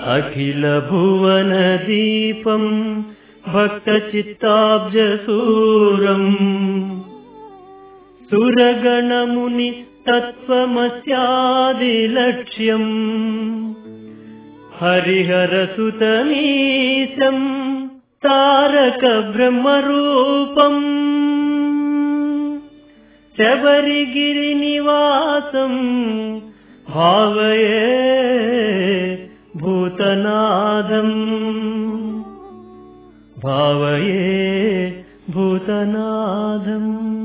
అఖిల భువన దీపం భక్త చిత్తాబ్జసూరం సురగణముని తత్వమస్యాది లక్ష్యం హరిహరసుతమీశం తారక బ్రహ్మరూపం శబరిగిరి నివాసం భావయే భూతనాదం భావయే భూతనాదం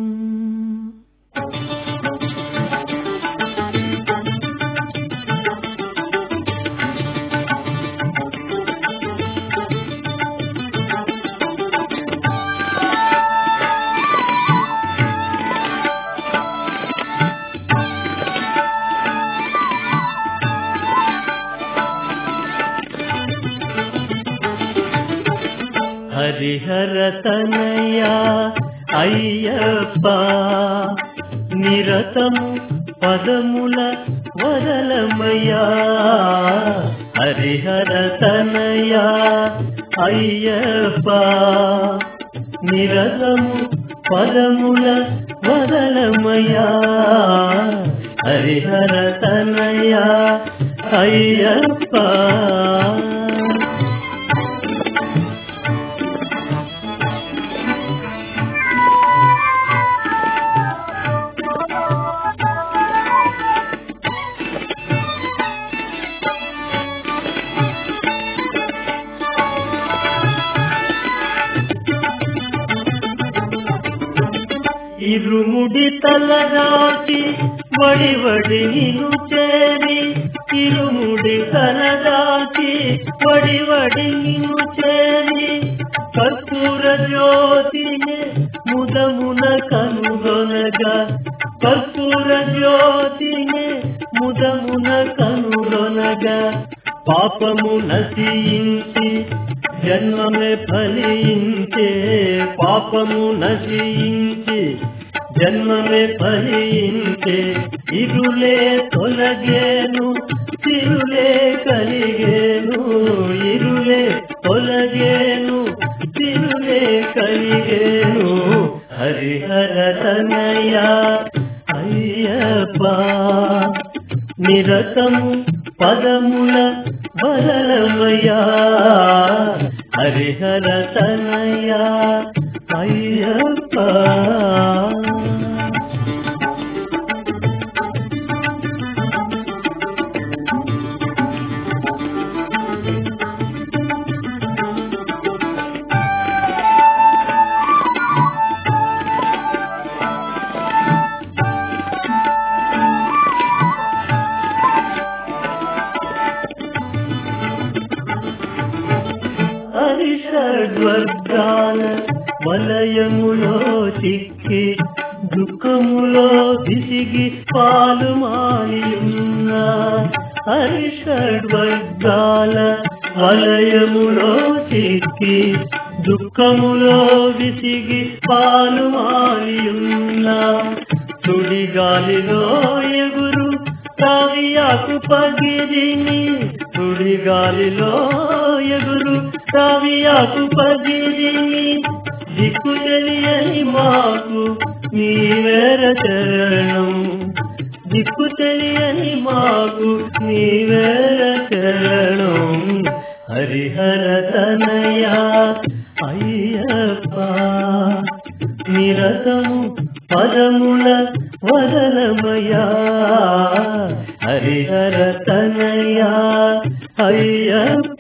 హరిహర తనయా అయ్యప్ప నిరతము పదముల వదలమయ్యా హరిహర తనయా అయ్యప్ప నిరతము పదముల వదలమయ్యా హరిహర తనయా అయ్యప్ప ఇరుముడి తలరాసి వడి వడి నిను చేరి ఇరుముడి తలరాసి వడి వడి నిను చేరి కర్పూర జ్యోతిని ముదమున కనుగొనగా కర్పూర జ్యోతిని ముదమున కనుగొనగా పాపము నశించి జన్మమే ఫలించే పాపము నశించి జన్మమే ఫలించే ఇరులే తొలగేను తిరులే కలిగేను ఇరులే తొలగేను తిరులే కలిగేను హరిహర తనయ అయ్యప్ప నిరతము పదముల బలమయా హరిహర తనయా అయ్యప్ప హరిషడ్వర్గాల వలయములో చిక్కి దుఃఖములో విసిగి పాలు మాలియున్న హరిషడ్వర్గాల వలయములో చిక్కి దుఃఖములో విసిగి పాలు మాలియున్న సుడిగాలిలో ఎగురు కావ్యాకు పగిరిని సుడిగాలిలో ఎగురు కావ్యాకు పగిరిని దిక్కు తెలియని మాకు నీవేర చరణం దిక్కు తెలియని మాకు నీవేర చరణం హరిహర తనయా అయ్యప్ప నిరతము పదముల వదలమయా హరిహర తనయా అయ్యప్ప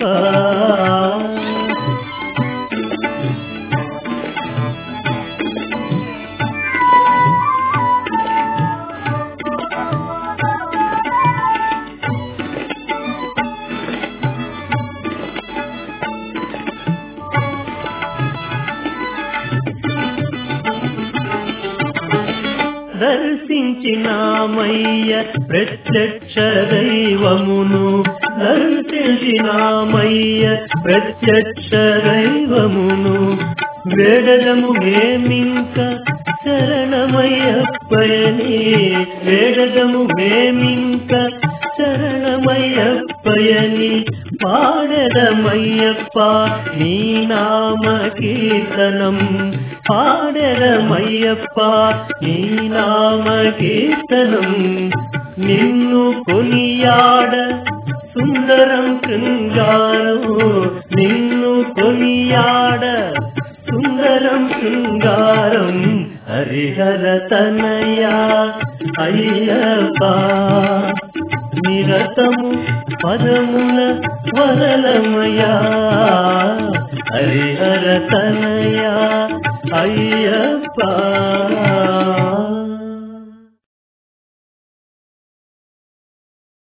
దర్శించినామయ్య ప్రత్యక్ష దైవమును దర్శించినామయ్య ప్రత్యక్ష దైవమును వేడదము మేమింక శరణమయ్యప్పయని వేడదము మేమింక శరణమయ్యప్పయని పాడెదమయ్యప్ప నీ నామ కీర్తనం పాడెదమయ్యప్ప నీ నామ కీర్తనం నిన్ను కొనియాడ సుందరం శృంగారం నిన్ను కొనియాడ సుందరం శృంగారం హరిహర తనయా అయ్యప్ప నిరతము పదమున వదలమయా హరిహర తనయా అయ్యప్ప